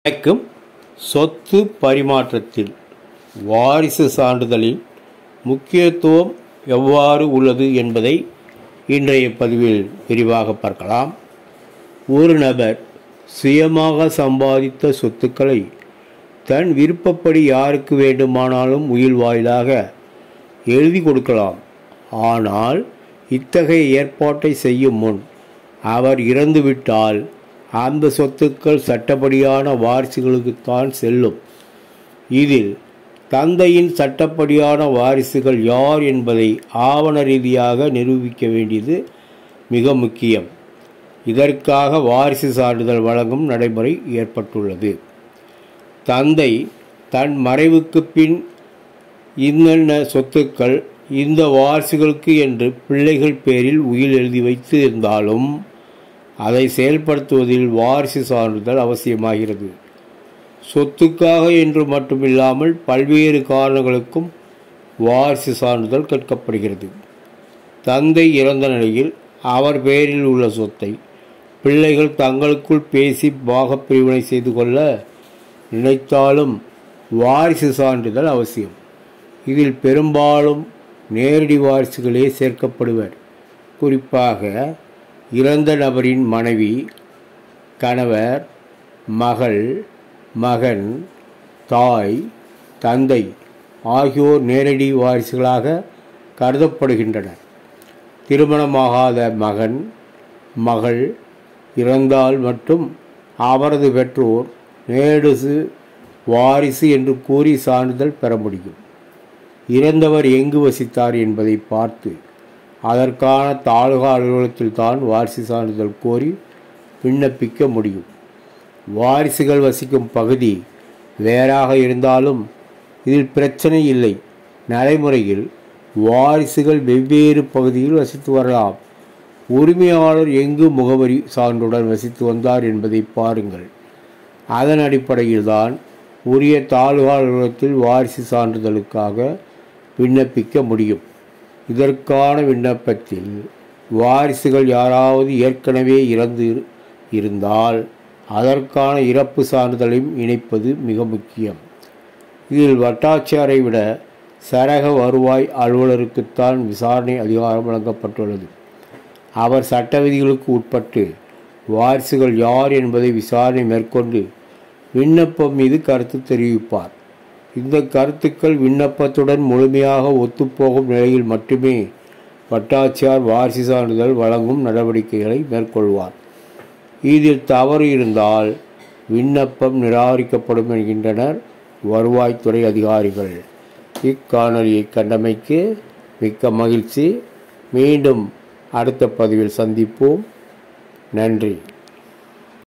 வணக்கம் சொத்து பரிமாற்றத்தில் வாரிசு சான்றிதழின் முக்கியத்துவம் எவ்வாறு உள்ளது என்பதை இன்றைய பதிவில் விரிவாக பார்க்கலாம் ஒரு நபர் சுயமாக சம்பாதித்த சொத்துக்களை தன் விருப்பப்படி யாருக்கு வேண்டுமானாலும் உயில் வாயிலாக எழுதி கொடுக்கலாம் ஆனால் இத்தகைய ஏற்பாட்டை செய்யும் முன் அவர் இறந்துவிட்டால் அந்த சொத்துக்கள் சட்டப்படியான வாரிசுகளுக்குத்தான் செல்லும் இதில் தந்தையின் சட்டப்படியான வாரிசுகள் யார் என்பதை ஆவண ரீதியாக நிரூபிக்க வேண்டியது மிக முக்கியம் இதற்காக வாரிசு சான்றிதழ் வழங்கும் நடைமுறை ஏற்பட்டுள்ளது தந்தை தன் மறைவுக்கு பின் இன்னென்ன சொத்துக்கள் இந்த வாரிசுகளுக்கு என்று பிள்ளைகள் பேரில் உயில் எழுதி வைத்து இருந்தாலும் அதை செயல்படுத்துவதில் வாரிசு சான்றிதழ் அவசியமாகிறது சொத்துக்காக என்று மட்டுமில்லாமல் பல்வேறு காரணங்களுக்கும் வாரிசு சான்றிதழ் கேட்கப்படுகிறது தந்தை இறந்த நிலையில் அவர் பெயரில் உள்ள சொத்தை பிள்ளைகள் தங்களுக்குள் பேசி பாகப்பிரிவினை செய்து கொள்ள நினைத்தாலும் வாரிசு சான்றிதழ் அவசியம் இதில் பெரும்பாலும் நேரடி வாரிசுகளே சேர்க்கப்படுவர் குறிப்பாக இறந்த நபரின் மனைவி கணவர் மகள் மகன் தாய் தந்தை ஆகியோர் நேரடி வாரிசுகளாக கருதப்படுகின்றனர் திருமணமாகாத மகன் மகள் இறந்தால் மட்டும் அவரது பெற்றோர் நேரடி வாரிசு என்று கூறி சான்றிதழ் பெற முடியும் இறந்தவர் எங்கு வசித்தார் என்பதை பார்த்து அதற்கான தாலுகா அலுவலகத்தில் தான் வாரிசு சான்றிதழ் கோரி விண்ணப்பிக்க முடியும் வாரிசுகள் வசிக்கும் பகுதி வேறாக இருந்தாலும் இதில் பிரச்சனை இல்லை நடைமுறையில் வாரிசுகள் வெவ்வேறு பகுதியில் வசித்து வரலாம் உரிமையாளர் எங்கு முகவரி சான்றுடன் வசித்து வந்தார் என்பதை பாருங்கள் அதன் அடிப்படையில் தான் உரிய தாலுகா அலுவலகத்தில் வாரிசு சான்றிதழுக்காக விண்ணப்பிக்க முடியும் இதற்கான விண்ணப்பத்தில் வாரிசுகள் யாராவது ஏற்கனவே இறந்து இருந்தால் அதற்கான இறப்பு சான்றிதழையும் இணைப்பது மிக முக்கியம் இதில் வட்டாட்சியரை விட சரக வருவாய் அலுவலருக்குத்தான் விசாரணை அதிகாரம் வழங்கப்பட்டுள்ளது அவர் சட்ட விதிகளுக்கு உட்பட்டு வாரிசுகள் யார் என்பதை விசாரணை மேற்கொண்டு விண்ணப்பம் மீது கருத்து தெரிவிப்பார் இந்த கருத்துக்கள் விண்ணப்பத்துடன் முழுமையாக ஒத்துப்போகும் நிலையில் மட்டுமே வட்டாட்சியார் வாரிசு சான்றிதழ் வழங்கும் நடவடிக்கைகளை மேற்கொள்வார் இதில் தவறு இருந்தால் விண்ணப்பம் நிராகரிக்கப்படும் என்கின்றனர் வருவாய்த்துறை அதிகாரிகள் இக்காணொலியை கண்டமைக்கு மிக்க மகிழ்ச்சி மீண்டும் அடுத்த பதிவில் சந்திப்போம் நன்றி